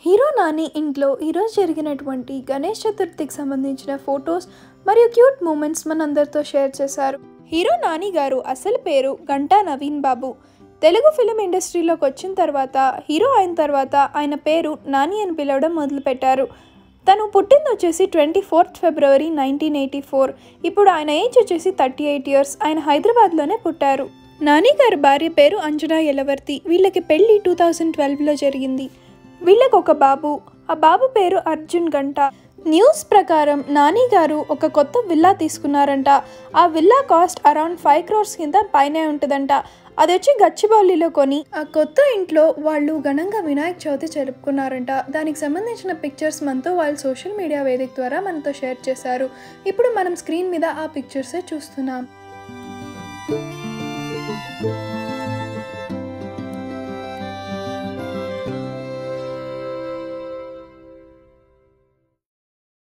hero Nani ఇంట్లో ఈరోజు జరిగినటువంటి గణేష్ చతుర్థికి సంబంధించిన ఫొటోస్ మరియు క్యూట్ మూమెంట్స్ మనందరితో షేర్ చేశారు హీరో నాని గారు అసలు పేరు గంటా నవీన్ బాబు తెలుగు ఫిలిం ఇండస్ట్రీలోకి వచ్చిన తర్వాత హీరో అయిన తర్వాత ఆయన పేరు నాని అని పిలవడం మొదలుపెట్టారు తను పుట్టింది వచ్చేసి twenty fourth February nineteen eighty four ఇప్పుడు ఆయన ఏజ్ వచ్చేసి థర్టీ ఎయిట్ ఇయర్స్ ఆయన హైదరాబాద్లోనే పుట్టారు నాని గారి భార్య పేరు అంజనా యలవర్తి వీళ్ళకి పెళ్లి టూ థౌజండ్ ట్వెల్వ్లో జరిగింది వీళ్ళకి ఒక బాబు ఆ బాబు పేరు అర్జున్ గంట న్యూస్ ప్రకారం నాని గారు ఒక కొత్త విల్లా తీసుకున్నారంట ఆ villa cost around five crores కింద పైనే ఉంటుందంట అది వచ్చి గచ్చిబౌలిలో కొని ఆ కొత్త ఇంట్లో వాళ్ళు ఘనంగా వినాయక చవితి జరుపుకున్నారంట దానికి సంబంధించిన పిక్చర్స్ మనతో వాళ్ళు సోషల్ మీడియా వేదిక ద్వారా మనతో షేర్ చేశారు ఇప్పుడు మనం స్క్రీన్ మీద ఆ పిక్చర్సే చూస్తున్నాం